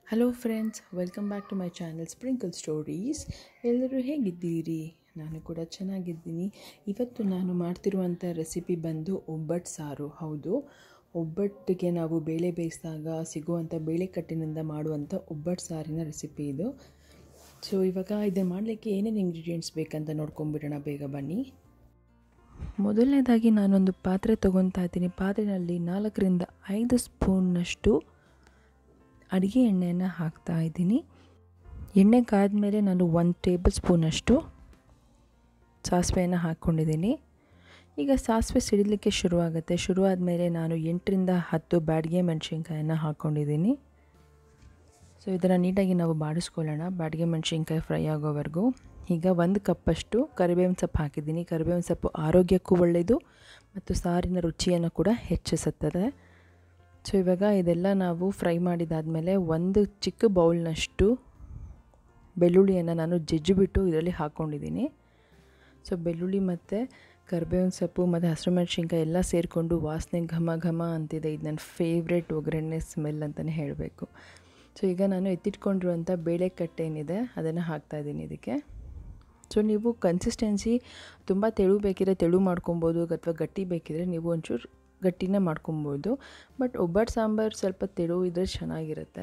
hello friends welcome back to my channel sprinkle stories ಎಲ್ಲರೂ ಹೇಗಿದ್ದೀರಿ ನಾನು ಕೂಡ ಚೆನ್ನಾಗಿದ್ದೀನಿ ಇವತ್ತು ನಾನು ಮಾಡ್ತಿರುವಂಥ ರೆಸಿಪಿ ಬಂದು ಒಬ್ಬಟ್ಟು ಸಾರು ಹೌದು ಒಬ್ಬಟ್ಟಿಗೆ ನಾವು ಬೇಳೆ ಬೇಯಿಸಿದಾಗ ಸಿಗುವಂಥ ಬೇಳೆಕಟ್ಟಿನಿಂದ ಮಾಡುವಂಥ ಒಬ್ಬಟ್ಟು ಸಾರಿನ ರೆಸಿಪಿ ಇದು ಸೊ ಇವಾಗ ಇದನ್ನು ಮಾಡಲಿಕ್ಕೆ ಏನೇನು ಇಂಗ್ರೀಡಿಯೆಂಟ್ಸ್ ಬೇಕಂತ ನೋಡ್ಕೊಂಬಿಡೋಣ ಬೇಗ ಬನ್ನಿ ಮೊದಲನೇದಾಗಿ ನಾನೊಂದು ಪಾತ್ರೆ ತೊಗೊತಾ ಇದ್ದೀನಿ ಪಾತ್ರೆಯಲ್ಲಿ ನಾಲ್ಕರಿಂದ ಐದು ಸ್ಪೂನ್ನಷ್ಟು ಅಡುಗೆ ಎಣ್ಣೆಯನ್ನು ಹಾಕ್ತಾ ಇದ್ದೀನಿ ಎಣ್ಣೆ ಕಾದ್ಮೇಲೆ ನಾನು ಒಂದು ಟೇಬಲ್ ಸ್ಪೂನಷ್ಟು ಸಾಸಿವೆಯನ್ನು ಹಾಕ್ಕೊಂಡಿದ್ದೀನಿ ಈಗ ಸಾಸಿವೆ ಸಿಡಿಲಿಕ್ಕೆ ಶುರುವಾಗುತ್ತೆ ಶುರುವಾದ ನಾನು ಎಂಟರಿಂದ ಹತ್ತು ಬ್ಯಾಡಿಗೆ ಮೆಣಸಿನ್ಕಾಯನ್ನು ಹಾಕ್ಕೊಂಡಿದ್ದೀನಿ ಸೊ ಇದನ್ನು ನೀಟಾಗಿ ನಾವು ಬಾಡಿಸ್ಕೊಳ್ಳೋಣ ಬ್ಯಾಡಿಗೆ ಮೆಣಸಿನ್ಕಾಯಿ ಫ್ರೈ ಆಗೋವರೆಗೂ ಈಗ ಒಂದು ಕಪ್ಪಷ್ಟು ಕರಿಬೇವಿನ ಸೊಪ್ಪು ಹಾಕಿದ್ದೀನಿ ಕರಿಬೇವಿನ ಸೊಪ್ಪು ಆರೋಗ್ಯಕ್ಕೂ ಒಳ್ಳೆಯದು ಮತ್ತು ಸಾರಿನ ರುಚಿಯನ್ನು ಕೂಡ ಹೆಚ್ಚಿಸುತ್ತದೆ ಸೊ ಇವಾಗ ಇದೆಲ್ಲ ನಾವು ಫ್ರೈ ಮಾಡಿದಾದಮೇಲೆ ಒಂದು ಚಿಕ್ಕ ಬೌಲ್ನಷ್ಟು ಬೆಳ್ಳುಳ್ಳಿಯನ್ನು ನಾನು ಜಜ್ಜಿಬಿಟ್ಟು ಇದರಲ್ಲಿ ಹಾಕ್ಕೊಂಡಿದ್ದೀನಿ ಸೊ ಬೆಳ್ಳುಳ್ಳಿ ಮತ್ತು ಕರಿಬೇವಿನ ಸೊಪ್ಪು ಮತ್ತು ಹಸಿರು ಮೆಣಸಿನ್ಕಾಯಿ ಎಲ್ಲ ಸೇರಿಕೊಂಡು ವಾಸನೆ ಘಮ ಘಮ ಅಂತಿದೆ ಇದು ನನ್ನ ಫೇವ್ರೆಟ್ ಒಗ್ಗರಣೆ ಸ್ಮೆಲ್ ಅಂತಲೇ ಹೇಳಬೇಕು ಸೊ ಈಗ ನಾನು ಎತ್ತಿಟ್ಕೊಂಡಿರುವಂಥ ಬೇಳೆಕಟ್ಟೆ ಏನಿದೆ ಅದನ್ನು ಹಾಕ್ತಾಯಿದ್ದೀನಿ ಇದಕ್ಕೆ ಸೊ ನೀವು ಕನ್ಸಿಸ್ಟೆನ್ಸಿ ತುಂಬ ತೆಳು ಬೇಕಿದ್ರೆ ತೆಳು ಮಾಡ್ಕೊಬೋದು ಅಥವಾ ಗಟ್ಟಿ ಬೇಕಿದ್ರೆ ನೀವು ಒಂಚೂರು ಗಟ್ಟಿನೇ ಮಾಡ್ಕೊಬೋದು ಬಟ್ ಒಬ್ಬಟ್ಟು ಸಾಂಬಾರು ಸ್ವಲ್ಪ ತೆಳು ಇದ್ದರೆ ಚೆನ್ನಾಗಿರುತ್ತೆ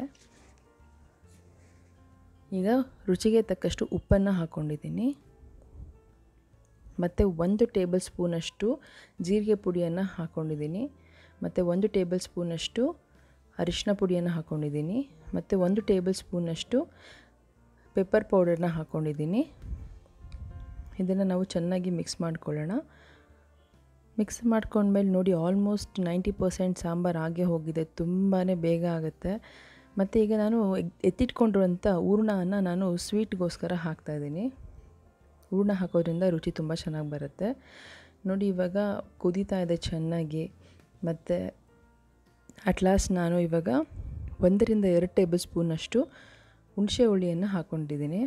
ಈಗ ರುಚಿಗೆ ತಕ್ಕಷ್ಟು ಉಪ್ಪನ್ನು ಹಾಕ್ಕೊಂಡಿದ್ದೀನಿ ಮತ್ತು ಒಂದು ಟೇಬಲ್ ಸ್ಪೂನಷ್ಟು ಜೀರಿಗೆ ಪುಡಿಯನ್ನು ಹಾಕ್ಕೊಂಡಿದ್ದೀನಿ ಮತ್ತು ಒಂದು ಟೇಬಲ್ ಸ್ಪೂನಷ್ಟು ಅರಿಶಿನ ಪುಡಿಯನ್ನು ಹಾಕ್ಕೊಂಡಿದ್ದೀನಿ ಮತ್ತು ಒಂದು ಟೇಬಲ್ ಸ್ಪೂನಷ್ಟು ಪೆಪ್ಪರ್ ಪೌಡರ್ನ ಹಾಕ್ಕೊಂಡಿದ್ದೀನಿ ಇದನ್ನು ನಾವು ಚೆನ್ನಾಗಿ ಮಿಕ್ಸ್ ಮಾಡ್ಕೊಳ್ಳೋಣ ಮಿಕ್ಸ್ ಮಾಡ್ಕೊಂಡ್ಮೇಲೆ ನೋಡಿ ಆಲ್ಮೋಸ್ಟ್ ನೈಂಟಿ ಪರ್ಸೆಂಟ್ ಸಾಂಬಾರು ಆಗೇ ಹೋಗಿದೆ ತುಂಬಾ ಬೇಗ ಆಗುತ್ತೆ ಮತ್ತು ಈಗ ನಾನು ಎತ್ತಿಟ್ಕೊಂಡಿರುವಂಥ ಹೂರ್ಣವನ್ನು ನಾನು ಸ್ವೀಟ್ಗೋಸ್ಕರ ಹಾಕ್ತಾಯಿದ್ದೀನಿ ಹೂರ್ಣ ಹಾಕೋದ್ರಿಂದ ರುಚಿ ತುಂಬ ಚೆನ್ನಾಗಿ ಬರುತ್ತೆ ನೋಡಿ ಇವಾಗ ಕುದೀತಾ ಇದೆ ಚೆನ್ನಾಗಿ ಮತ್ತು ಅಟ್ ಲಾಸ್ಟ್ ನಾನು ಇವಾಗ ಒಂದರಿಂದ ಎರಡು ಟೇಬಲ್ ಸ್ಪೂನಷ್ಟು ಹುಣಸೆ ಹುಳಿಯನ್ನು ಹಾಕ್ಕೊಂಡಿದ್ದೀನಿ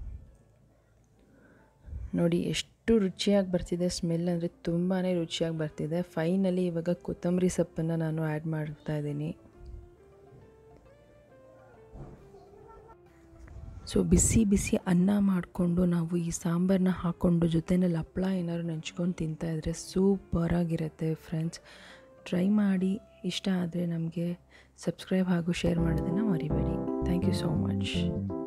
ನೋಡಿ ಎಷ್ಟು ರುಚಿಯಾಗಿ ಬರ್ತಿದೆ ಸ್ಮೆಲ್ ಅಂದರೆ ತುಂಬಾ ರುಚಿಯಾಗಿ ಬರ್ತಿದೆ ಫೈನಲಿ ಇವಾಗ ಕೊತ್ತಂಬರಿ ಸೊಪ್ಪನ್ನು ನಾನು ಆ್ಯಡ್ ಮಾಡ್ತಾ ಇದ್ದೀನಿ ಸೊ ಬಿಸಿ ಬಿಸಿ ಅನ್ನ ಮಾಡಿಕೊಂಡು ನಾವು ಈ ಸಾಂಬಾರನ್ನ ಹಾಕ್ಕೊಂಡು ಜೊತೆಯಲ್ಲಿ ಹಪ್ಳ ಏನಾದ್ರು ನೆಂಚ್ಕೊಂಡು ತಿಂತಾಯಿದ್ರೆ ಸೂಪರಾಗಿರುತ್ತೆ ಫ್ರೆಂಡ್ಸ್ ಟ್ರೈ ಮಾಡಿ ಇಷ್ಟ ಆದರೆ ನಮಗೆ ಸಬ್ಸ್ಕ್ರೈಬ್ ಹಾಗೂ ಶೇರ್ ಮಾಡೋದನ್ನು ಮರಿಬೇಡಿ ಥ್ಯಾಂಕ್ ಯು ಸೋ ಮಚ್